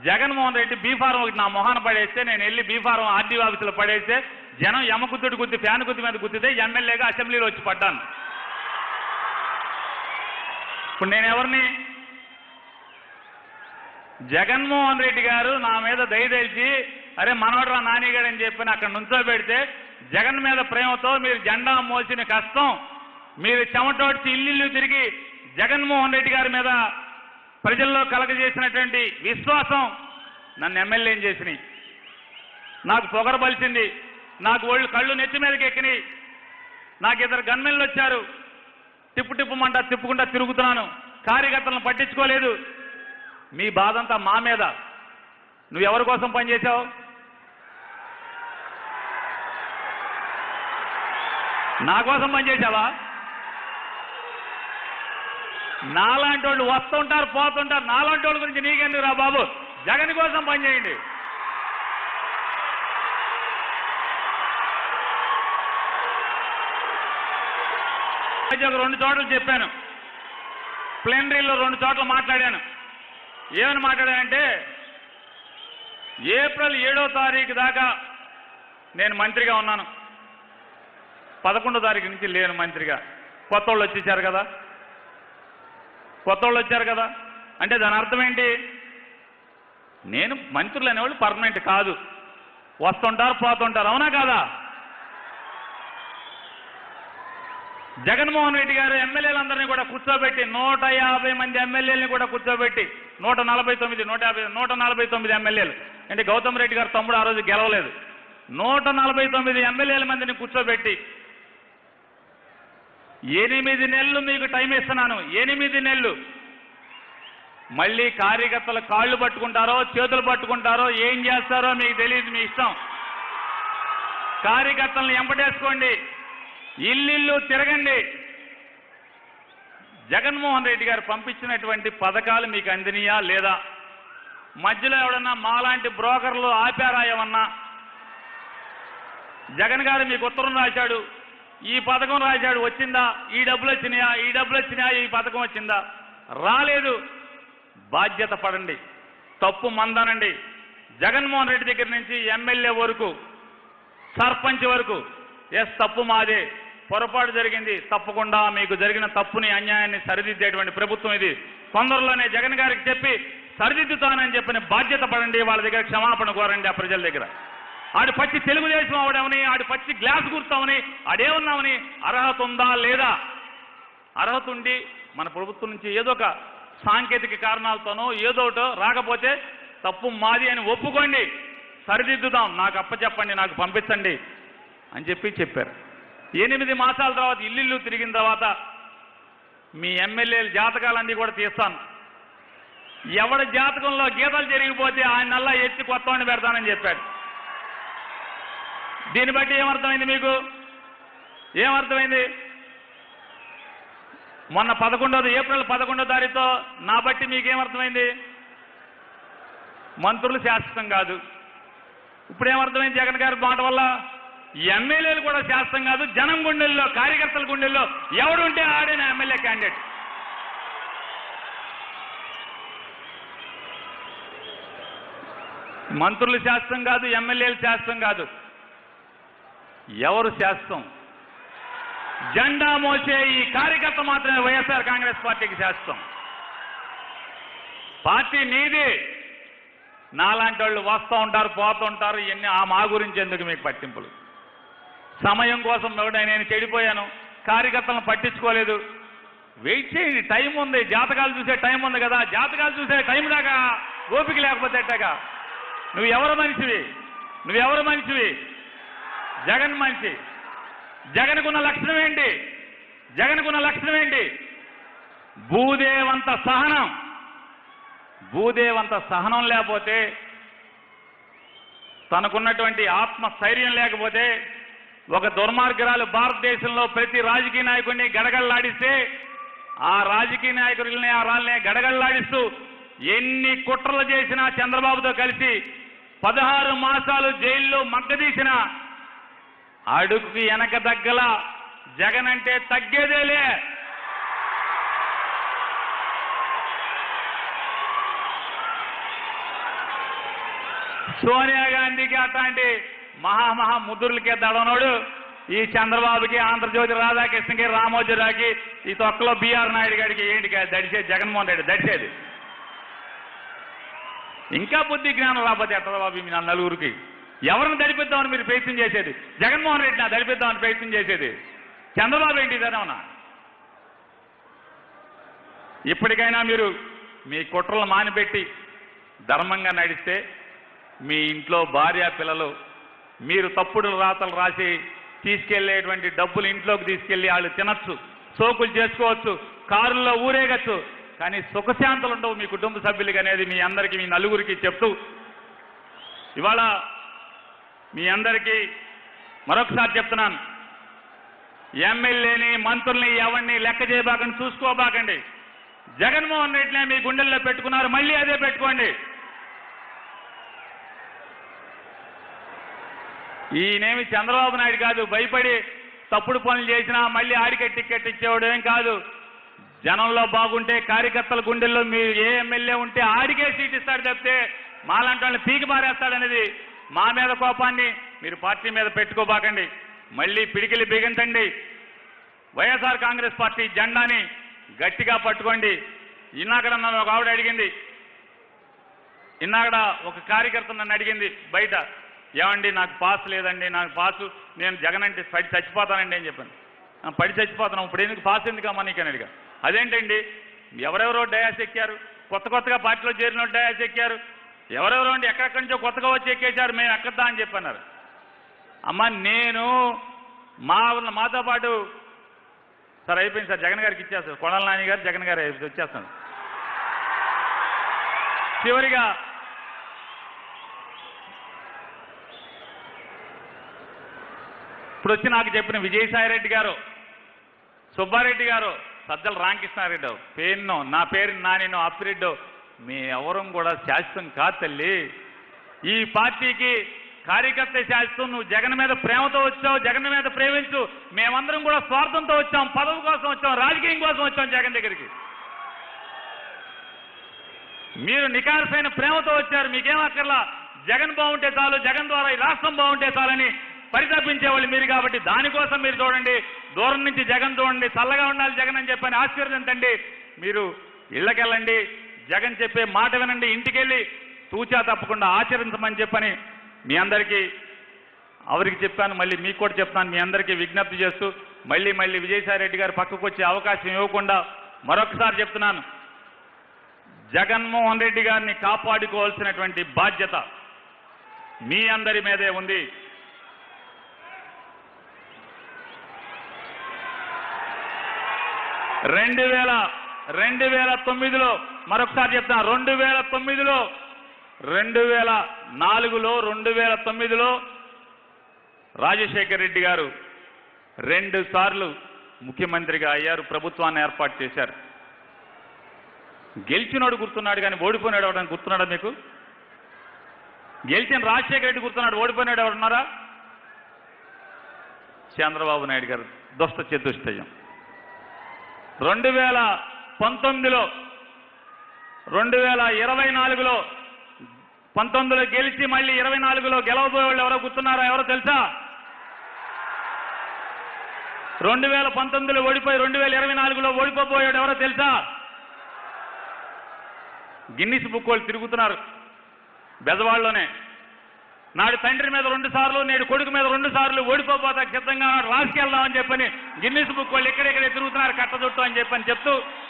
Jaganmohan Reddy B form ఒకటి నా మొహాన పడేస్తే నేను వెళ్ళి బీఫారం ఆర్డీ ఆఫీసులో పడేస్తే జనం ఎమ్మకుత్తుడు గుద్ది ఫ్యాన్ గుద్ది మీద గుద్దితే ఎమ్మెల్యేగా అసెంబ్లీలో వచ్చి పడ్డాను ఇప్పుడు నేను ఎవరిని జగన్మోహన్ రెడ్డి గారు నా మీద దయదలిచి అరే మనవడరా నానిగాడు అని చెప్పి అక్కడ నుంచోబెడితే జగన్ మీద ప్రేమతో మీరు జెండా మోసిన కష్టం మీరు చెమటోడ్చి ఇల్లు తిరిగి జగన్మోహన్ రెడ్డి గారి మీద ప్రజల్లో కలగజేసినటువంటి విశ్వాసం నన్ను ఎమ్మెల్యేం చేసినాయి నాకు పొగర బలిసింది నాకు ఒళ్ళు కళ్ళు నెత్తి మీదకి ఎక్కినాయి నాకు ఇద్దరు గన్మెన్లు వచ్చారు తిప్పు తిప్పుమంటా తిప్పుకుంటా తిరుగుతున్నాను కార్యకర్తలను పట్టించుకోలేదు మీ బాధ అంతా మా మీద నువ్వు ఎవరి కోసం పనిచేశావు నా కోసం పనిచేశావా నాలాంటి వాళ్ళు వస్తుంటారు పోతుంటారు నాలాంటి వాళ్ళ గురించి నీకెందుకు రా బాబు జగన్ కోసం పనిచేయండి మధ్య ఒక రెండు చోట్ల చెప్పాను ప్లేనరీలో రెండు చోట్ల మాట్లాడాను ఏమని మాట్లాడానంటే ఏప్రిల్ ఏడో తారీఖు దాకా నేను మంత్రిగా ఉన్నాను పదకొండో తారీఖు నుంచి లేను మంత్రిగా కొత్త వాళ్ళు వచ్చేసారు కదా కొత్త వాళ్ళు వచ్చారు కదా అంటే దాని అర్థం ఏంటి నేను మంత్రులు అనేవాళ్ళు పర్మనెంట్ కాదు వస్తుంటారు పోతుంటారు అవునా కాదా జగన్మోహన్ రెడ్డి గారు ఎమ్మెల్యేలందరినీ కూడా కూర్చోబెట్టి నూట యాభై మంది ఎమ్మెల్యేలని కూడా కూర్చోబెట్టి నూట నలభై తొమ్మిది నూట యాభై నూట నలభై తొమ్మిది ఎమ్మెల్యేలు అంటే గౌతమ్ రెడ్డి గారు తమ్ముడు ఆ రోజు గెలవలేదు నూట నలభై తొమ్మిది ఎమ్మెల్యేల మందిని కూర్చోబెట్టి ఎనిమిది నెలలు మీకు టైం ఇస్తున్నాను ఎనిమిది నెలలు మళ్ళీ కార్యకర్తలు కాళ్ళు పట్టుకుంటారో చేతులు పట్టుకుంటారో ఏం చేస్తారో మీకు తెలియదు మీ ఇష్టం కార్యకర్తలను ఎంపటేసుకోండి ఇల్లిల్లు తిరగండి జగన్మోహన్ రెడ్డి గారు పంపించినటువంటి పథకాలు మీకు అందినయా లేదా మధ్యలో ఎవడన్నా మాలాంటి బ్రోకర్లు ఆపారా ఏమన్నా జగన్ గారు మీకు ఉత్తరం రాశాడు ఈ పథకం రాశాడు వచ్చిందా ఈ డబ్బులు వచ్చినాయా ఈ డబ్బులు వచ్చినాయా ఈ పథకం వచ్చిందా రాలేదు బాధ్యత పడండి తప్పు మందనండి జగన్మోహన్ రెడ్డి దగ్గర నుంచి ఎమ్మెల్యే వరకు సర్పంచ్ వరకు ఎస్ తప్పు మాదే పొరపాటు జరిగింది తప్పకుండా మీకు జరిగిన తప్పుని అన్యాయాన్ని సరిదిద్దేటువంటి ప్రభుత్వం ఇది తొందరలోనే జగన్ గారికి చెప్పి సరిదిద్దుతానని చెప్పిన బాధ్యత పడండి వాళ్ళ దగ్గర క్షమాపణ కోరండి ఆ ప్రజల దగ్గర ఆడు పచ్చి తెలుగుదేశం అవడమని ఆడు పచ్చి గ్లాస్ గుర్తామని ఆడేమన్నామని అర్హత ఉందా లేదా అర్హత ఉండి మన ప్రభుత్వం నుంచి ఏదో ఒక సాంకేతిక కారణాలతోనో ఏదోటో రాకపోతే తప్పు మాది అని ఒప్పుకోండి సరిదిద్దుదాం నాకు అప్పచెప్పండి నాకు పంపించండి అని చెప్పి చెప్పారు ఎనిమిది మాసాల తర్వాత ఇల్లు తిరిగిన తర్వాత మీ ఎమ్మెల్యేల జాతకాలన్నీ కూడా తీస్తాను ఎవడి జాతకంలో గీతలు జరిగిపోతే ఆయన నల్లా ఎత్తి కొత్త వాడిని పెడతానని చెప్పాడు దీన్ని బట్టి ఏమర్థమైంది మీకు ఏమర్థమైంది మొన్న పదకొండోది ఏప్రిల్ పదకొండో తారీఖుతో నా బట్టి మీకేమర్థమైంది మంత్రులు శాశ్వతం కాదు ఇప్పుడు ఏమర్థమైంది జగన్ గారి మాట వల్ల ఎమ్మెల్యేలు కూడా శాస్త్రం కాదు జనం గుండెల్లో కార్యకర్తల గుండెల్లో ఎవడుంటే ఆడే నా ఎమ్మెల్యే క్యాండిడేట్ మంత్రులు శాస్త్రం కాదు ఎమ్మెల్యేలు శాస్త్రం కాదు ఎవరు శాస్త్రం జెండా మోసే ఈ కార్యకర్త మాత్రమే వైఎస్ఆర్ కాంగ్రెస్ పార్టీకి శాస్త్రం పార్టీ నీది నాలాంటి వాళ్ళు వస్తూ ఉంటారు పోతూ ఉంటారు ఇవన్నీ ఆ మా గురించి ఎందుకు మీకు పట్టింపులు సమయం కోసం ఎవడ నేను చెడిపోయాను కార్యకర్తలను పట్టించుకోలేదు వెయిట్ చేయండి టైం ఉంది జాతకాలు చూసే టైం ఉంది కదా జాతకాలు చూసే టైం దాకా ఓపిక లేకపోతే ఎట్టగా నువ్వు ఎవరు మనిషివి నువ్వెవరు మనిషివి జగన్ మనిషి జగన్కున్న లక్షణం ఏంటి జగన్కున్న లక్షణం ఏంటి భూదేవంత సహనం భూదేవంత సహనం లేకపోతే తనకున్నటువంటి ఆత్మస్థైర్యం లేకపోతే ఒక దుర్మార్గరాలు భారతదేశంలో ప్రతి రాజకీయ నాయకుడిని గడగడలాడిస్తే ఆ రాజకీయ నాయకుల్ని ఆ రాళ్ళని గడగడలాడిస్తూ ఎన్ని కుట్రలు చేసినా చంద్రబాబుతో కలిసి పదహారు మాసాలు జైల్లో మగ్గదీసిన అడుగుకి వెనక దగ్గల జగన్ అంటే తగ్గేదేలే సోనియా గాంధీకి అట్లాంటి మహామహా ముద్దులకి దడనోడు ఈ చంద్రబాబుకి ఆంధ్రజ్యోతి రాధాకృష్ణకి రామోజీరావుకి ఈ తొక్కలో బీఆర్ నాయుడు గారికి ఏంటి కా- దడిచేది జగన్మోహన్ రెడ్డి దడిచేది ఇంకా బుద్ధి జ్ఞానం రాకపోతే ఎట్లా బాబు మీ నా నలుగురికి ఎవరిని దడిపిద్దామని మీరు ప్రయత్నం చేసేది జగన్మోహన్ రెడ్డి నా దడిపిద్దామని ప్రయత్నం చేసేది చంద్రబాబు ఏంటి ఇదేనా ఇప్పటికైనా మీరు మీ కుట్రలు మానిపెట్టి ధర్మంగా నడిస్తే మీ ఇంట్లో భార్య పిల్లలు మీరు తప్పుడు రాతలు రాసి తీసుకెళ్లేటువంటి డబ్బులు ఇంట్లోకి తీసుకెళ్లి వాళ్ళు తినచ్చు సోకులు చేసుకోవచ్చు కారుల్లో ఊరేగచ్చు కానీ సుఖశాంతులు ఉండవు మీ కుటుంబ సభ్యులకి అనేది మీ అందరికీ మీ నలుగురికి చెప్తూ ఇవాళ మీ అందరికీ మరొకసారి చెప్తున్నాను ఎమ్మెల్యేని మంత్రుల్ని ఎవరిని లెక్క చేయబాకండి చూసుకోబాకండి జగన్మోహన్ రెడ్డినే మీ గుండెల్లో పెట్టుకున్నారు మళ్ళీ అదే పెట్టుకోండి ఈయనేమి చంద్రబాబు నాయుడు కాదు భయపడి తప్పుడు పనులు చేసినా మళ్ళీ ఆడికే టికెట్ ఇచ్చేవాడు ఏం కాదు జనంలో బాగుంటే కార్యకర్తల గుండెల్లో మీరు ఏ ఎమ్మెల్యే ఉంటే ఆడికే సీట్ ఇస్తాడు తప్పితే మాలాంటి వాళ్ళని పీకి మారేస్తాడనేది మా మీద కోపాన్ని మీరు పార్టీ మీద పెట్టుకోబాకండి మళ్ళీ పిడికిలి బిగించండి వైఎస్ఆర్ కాంగ్రెస్ పార్టీ జెండాని గట్టిగా పట్టుకోండి ఇన్నాకడ నన్ను ఒక ఆవిడ అడిగింది ఇన్నాకడ ఒక కార్యకర్త నన్ను అడిగింది బయట ఏమండి నాకు పాస్ లేదండి నాకు పాసు నేను జగన్ అంటే పడి చచ్చిపోతానండి అని చెప్పాను "ఆ, పడి చచ్చిపోతున్నాం ఇప్పుడు ఎందుకు పాస్ ఎందుకమ్మా నీకు అని అడిగా అదేంటండి ఎవరెవరో డయాస్ ఎక్కారు కొత్త కొత్తగా పార్టీలో చేరిన డయాస్ ఎక్కారు ఎవరెవరో అండి ఎక్కడెక్కడి నుంచో కొత్తగా వచ్చి ఎక్కేశారు మేము ఎక్కద్దా అని చెప్పన్నారు అమ్మ నేను మా మాతో పాటు సార్ అయిపోయింది సార్ జగన్ గారికి ఇచ్చేస్తారు కొడాల నాని గారు జగన్ గారు వచ్చేస్తాను చివరిగా ఇప్పుడు వచ్చి నాకు చెప్పిన విజయసాయిరెడ్డి గారు సుబ్బారెడ్డి గారు సజ్జల రామకృష్ణారెడ్డి పేరును నా పేరు నానిను అప్పిరెడ్డి మీ ఎవరం కూడా శాశ్వతం కాదు తల్లి ఈ పార్టీకి కార్యకర్త శాశ్వతం నువ్వు జగన్ మీద ప్రేమతో వచ్చావు జగన్ మీద ప్రేమించు మేమందరం కూడా స్వార్థంతో వచ్చాం పదవి కోసం వచ్చాం రాజకీయం కోసం వచ్చాం జగన్ దగ్గరికి మీరు నికారసైన ప్రేమతో వచ్చారు మీకేం అక్కర్లా జగన్ బాగుంటే చాలు జగన్ ద్వారా ఈ రాష్ట్రం బాగుంటే చాలని పరితపించేవాళ్ళు మీరు కాబట్టి దానికోసం మీరు చూడండి దూరం నుంచి జగన్ చూడండి చల్లగా ఉండాలి జగన్ అని చెప్పని ఆశీర్వదించండి మీరు ఇళ్ళకెళ్ళండి జగన్ చెప్పే మాట వినండి ఇంటికెళ్ళి తూచా తప్పకుండా ఆచరించమని చెప్పని మీ అందరికీ అవరికి చెప్పాను మళ్ళీ మీకు కూడా చెప్తాను మీ అందరికీ విజ్ఞప్తి చేస్తూ మళ్ళీ మళ్ళీ విజయసాయి రెడ్డి గారు పక్కకు వచ్చే అవకాశం ఇవ్వకుండా మరొకసారి చెప్తున్నాను జగన్మోహన్ రెడ్డి గారిని కాపాడుకోవాల్సినటువంటి బాధ్యత మీ అందరి మీదే ఉంది రెండు వేల రెండు వేల తొమ్మిదిలో మరొకసారి చెప్తాను రెండు వేల తొమ్మిదిలో రెండు వేల నాలుగులో రెండు వేల తొమ్మిదిలో రాజశేఖర్ రెడ్డి గారు రెండు సార్లు ముఖ్యమంత్రిగా అయ్యారు ప్రభుత్వాన్ని ఏర్పాటు చేశారు గెలిచినోడు గుర్తున్నాడు కానీ ఓడిపోయినాడు ఎవడని గుర్తున్నాడా మీకు గెలిచిన రాజశేఖర రెడ్డి గుర్తున్నాడు ఓడిపోయినాడు ఎవరున్నారా చంద్రబాబు నాయుడు గారు దుష్ట చతుష్టయం రెండు వేల పంతొమ్మిదిలో రెండు వేల ఇరవై నాలుగులో పంతొమ్మిదిలో గెలిచి మళ్ళీ ఇరవై నాలుగులో గెలవబోయే వాళ్ళు ఎవరో గుర్తున్నారా ఎవరో తెలుసా రెండు వేల పంతొమ్మిదిలో ఓడిపోయి రెండు వేల ఇరవై నాలుగులో ఓడిపోబోయాడు ఎవరో తెలుసా గిన్నిస్ బుక్ వాళ్ళు తిరుగుతున్నారు బెజవాడలోనే నాడు తండ్రి మీద రెండు సార్లు నేడు కొడుకు మీద రెండు సార్లు ఓడిపోతా సిద్ధంగా ఉన్నాడు రాసుకెళ్దామని చెప్పని గిన్నిస్ బుక్ వాళ్ళు ఎక్కడెక్కడే తిరుగుతున్నారు కట్టజొట్టు అని చెప్పని చెప్తూ